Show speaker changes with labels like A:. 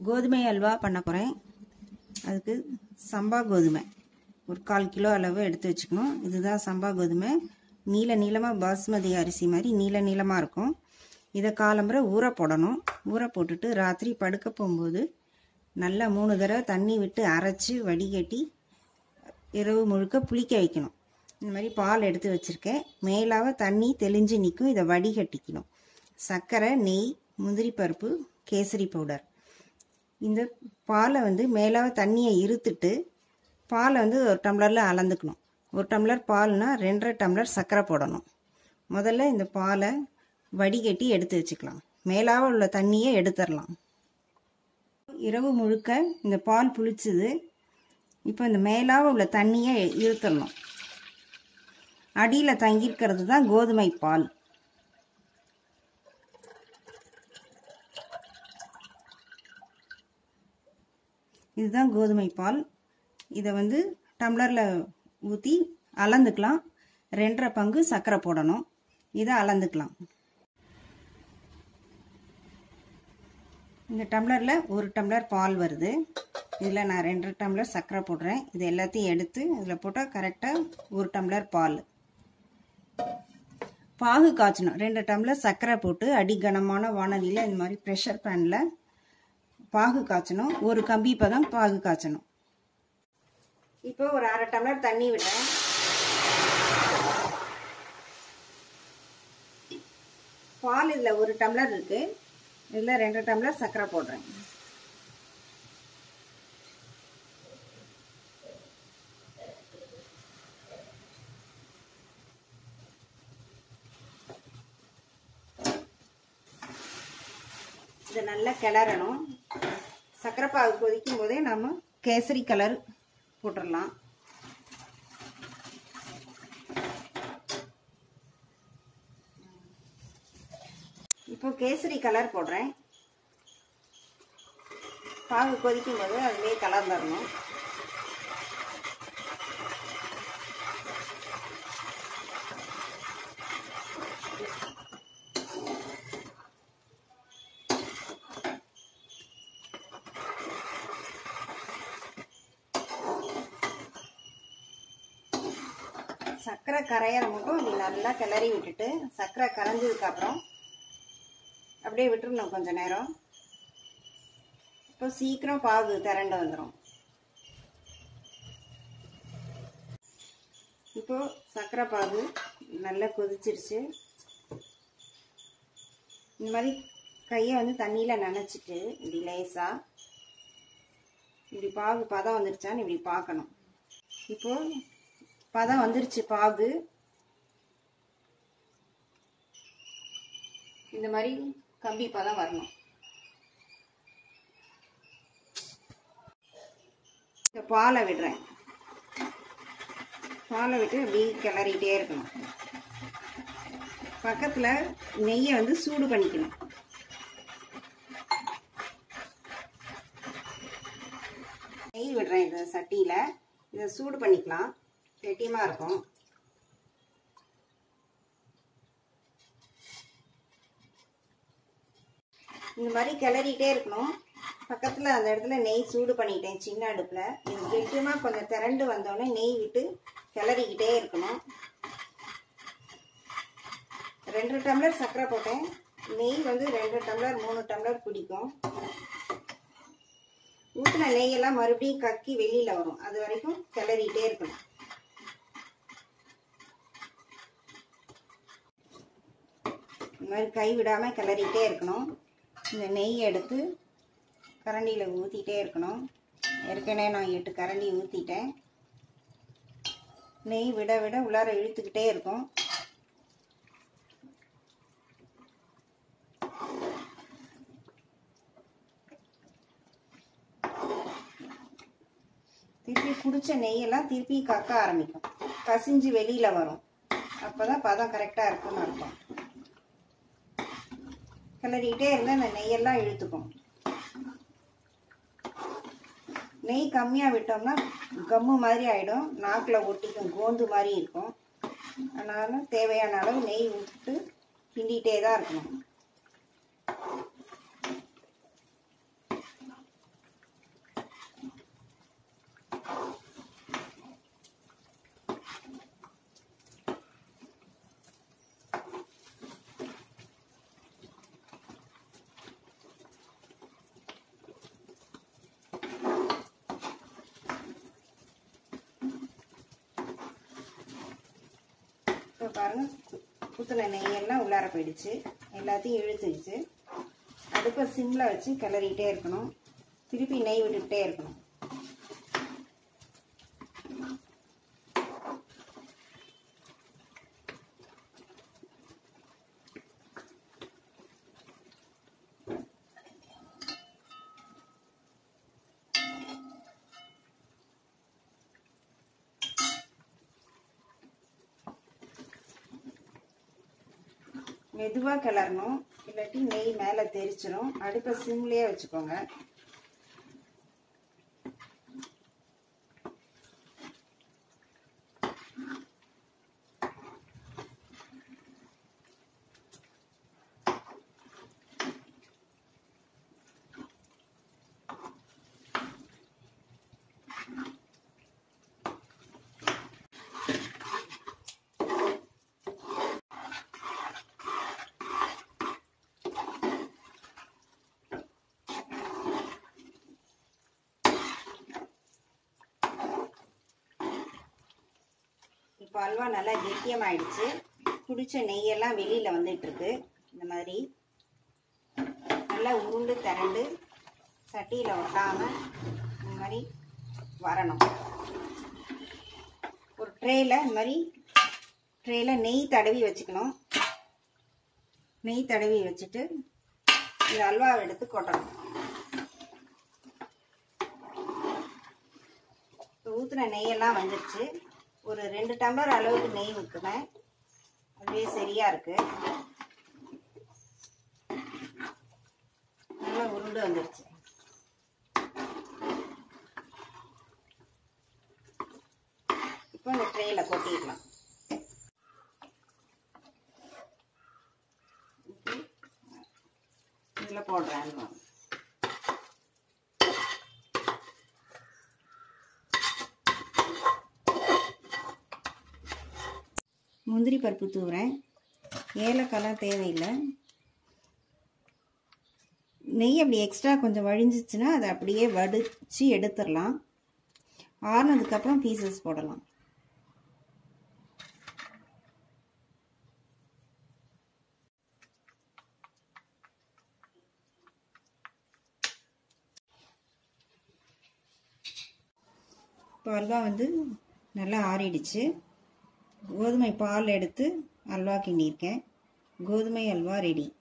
A: கோதுமை அல்வா பண்ண போகிறேன் அதுக்கு சம்பா கோதுமை ஒரு கால் கிலோ அளவு எடுத்து வச்சுக்கணும் இதுதான் சம்பா கோதுமை நீல நீளமாக பாஸ்மதி அரிசி மாதிரி நீல நீளமாக இருக்கும் இதை காலம்புற ஊற போடணும் ஊற போட்டுட்டு ராத்திரி படுக்க போகும்போது நல்லா மூணு தடவை தண்ணி விட்டு அரைச்சி வடிகட்டி இரவு முழுக்க புளிக்க வைக்கணும் இந்த மாதிரி பால் எடுத்து வச்சுருக்கேன் மேலாக தண்ணி தெளிஞ்சு நிற்கும் இதை வடிகட்டிக்கணும் சர்க்கரை நெய் முந்திரி பருப்பு கேசரி பவுடர் இந்த பாலை வந்து மேலாக தண்ணியை இருத்துட்டு பாலை வந்து ஒரு டம்ளரில் அளந்துக்கணும் ஒரு டம்ளர் பால்னா ரெண்டரை டம்ளர் சர்க்கரை போடணும் முதல்ல இந்த பாலை வடிகட்டி எடுத்து வச்சுக்கலாம் மேலாக உள்ள தண்ணியை எடுத்துடலாம் இரவு முழுக்க இந்த பால் புளிச்சுது இப்போ இந்த மேலாக உள்ள தண்ணியை இழுத்துடணும் அடியில் தங்கியிருக்கிறது தான் கோதுமை பால் இதுதான் கோதுமை பால் இதை வந்து டம்ளரில் ஊற்றி அளந்துக்கலாம் ரெண்டரை பங்கு சர்க்கரை போடணும் இதை அளந்துக்கலாம் இந்த டம்ளரில் ஒரு டம்ளர் பால் வருது இதில் நான் ரெண்டரை டம்ளர் சர்க்கரை போடுறேன் இது எல்லாத்தையும் எடுத்து இதில் போட்டால் கரெக்டாக ஒரு டம்ளர் பால் பாகு காய்ச்சணும் ரெண்டு டம்ளர் சர்க்கரை போட்டு அடி கனமான வானலியில் இந்த மாதிரி ப்ரெஷர் பேனில் பாகு காய்ச்சணும் ஒரு கம்பி பதம் பாகு காய்ச்சணும் இப்போ ஒரு அரை டம்ளர் தண்ணி விடுறேன் பால் இதில் ஒரு டம்ளர் இருக்கு இதில் ரெண்டு டம்ளர் சர்க்கரை போடுறேன் இதை நல்லா கிளறணும் சர்க்கரை பாகு கொதிக்கும் போதே நம்ம கேசரி கலர் போட்டுடலாம் இப்போ கேசரி கலர் போடுறேன் பாகு கொதிக்கும் போது அதுலேயே கலர் தரணும் சர்க்கரை கரையிற மட்டும் இப்படி நல்லா கிளறி விட்டுட்டு சர்க்கரை கரைஞ்சதுக்கப்புறம் அப்படியே விட்டுருணும் கொஞ்ச நேரம் இப்போ சீக்கிரம் பாகு திரண்டு வந்துடும் இப்போ சர்க்கரை பாகு நல்லா கொதிச்சிருச்சு இந்த மாதிரி கையை வந்து தண்ணியில் நனைச்சிட்டு இப்படி லேசாக இப்படி பாகு பதம் வந்துருச்சான்னு இப்படி பார்க்கணும் இப்போ பதம் வந்துருச்சு பாகு இந்த மாதிரி கம்பி பதம் வரணும் இந்த பாலை விடுறேன் பாலை விட்டு அப்படி கிளறிட்டே இருக்கணும் பக்கத்தில் நெய்யை வந்து சூடு பண்ணிக்கணும் நெய் விடுறேன் இந்த சட்டியில் இதை சூடு பண்ணிக்கலாம் கெட்டியமாக இருக்கும் இந்த மாதிரி கிளறிட்டே இருக்கணும் பக்கத்தில் அந்த இடத்துல நெய் சூடு பண்ணிட்டேன் சின்ன அடுப்பில் இது கெட்டியமாக கொஞ்சம் திரண்டு வந்தோடனே நெய் விட்டு கிளறிக்கிட்டே இருக்கணும் ரெண்டு டம்ளர் சர்க்கரை போட்டேன் நெய் வந்து ரெண்டு டம்ளர் மூணு டம்ளர் பிடிக்கும் ஊற்றின நெய்யெல்லாம் மறுபடியும் கக்கி வெளியில் வரும் அது வரைக்கும் கிளறிட்டே இருக்கணும் இந்த மாதிரி கை விடாமல் கிளறிட்டே இருக்கணும் இந்த நெய் எடுத்து கரண்டியில் ஊற்றிட்டே இருக்கணும் ஏற்கனவே நான் எட்டு கரண்டி ஊற்றிட்டேன் நெய் விட விட உள்ளார இழுத்துக்கிட்டே இருக்கும் திருப்பி குடிச்ச நெய்யெல்லாம் திருப்பி கக்க ஆரம்பிக்கும் கசிஞ்சு வெளியில் வரும் அப்போ தான் பதம் கரெக்டாக இருக்குன்னு அர்த்தம் கிளறிக்கிட்டே இருந்தால் இந்த நெய்யெல்லாம் இழுத்துக்கும் நெய் கம்மியாக விட்டோம்னா கம்மு மாதிரி ஆகிடும் நாக்கில் ஒட்டிக்கும் கோந்து மாதிரி இருக்கும் அதனால் தேவையான அளவு நெய் விட்டு கிண்டிகிட்டே தான் இருக்கணும் பாருங்கள் ஊற்றின நெய்யெல்லாம் உள்ளார போயிடுச்சு எல்லாத்தையும் இழுத்துக்கிச்சு அடுப்பை சிம்மில் வச்சு கிளறிக்கிட்டே இருக்கணும் திருப்பி நெய் விட்டுக்கிட்டே இருக்கணும் மெதுவாக கிளறணும் இல்லாட்டி நெய் மேலே தெரிச்சிடும் அடுப்பை சிம்லேயே வச்சுக்கோங்க இப்போ அல்வா நல்லா கெட்டியமாயிடுச்சு குடிச்ச நெய்யெல்லாம் வெளியில் வந்துட்டு இருக்கு இந்த மாதிரி நல்லா உருண்டு திரண்டு சட்டியில் ஒட்டாமல் இந்த மாதிரி வரணும் ஒரு ட்ரேயில் இந்த மாதிரி ட்ரேயில் நெய் தடவி வச்சுக்கணும் நெய் தடவி வச்சுட்டு இந்த அல்வாவை எடுத்து கொட்டணும் ஊற்றின நெய்யெல்லாம் வந்துடுச்சு ஒரு ரெண்டு டம்ளர் அளவுக்கு நெய் ஊற்றுனேன் அதுவே சரியா இருக்கு நல்லா உருண்டு வந்துருச்சு இப்போ இந்த ட்ரேல கொட்டிடலாம் இதில் போடுறேன் அல்வா முந்திரி பருப்பு தூவுறேன் ஏலக்காய்லாம் தேவையில்லை நெய் அப்படி எக்ஸ்ட்ரா கொஞ்சம் வழிஞ்சிச்சுன்னா அதை அப்படியே வடித்து எடுத்துடலாம் ஆறுனதுக்கப்புறம் பீசஸ் போடலாம் இப்போ அல்வா வந்து நல்லா ஆறிடுச்சு கோதுமை பால் எடுத்து அல்வா கிண்டியிருக்கேன் கோதுமை அல்வா ரெடி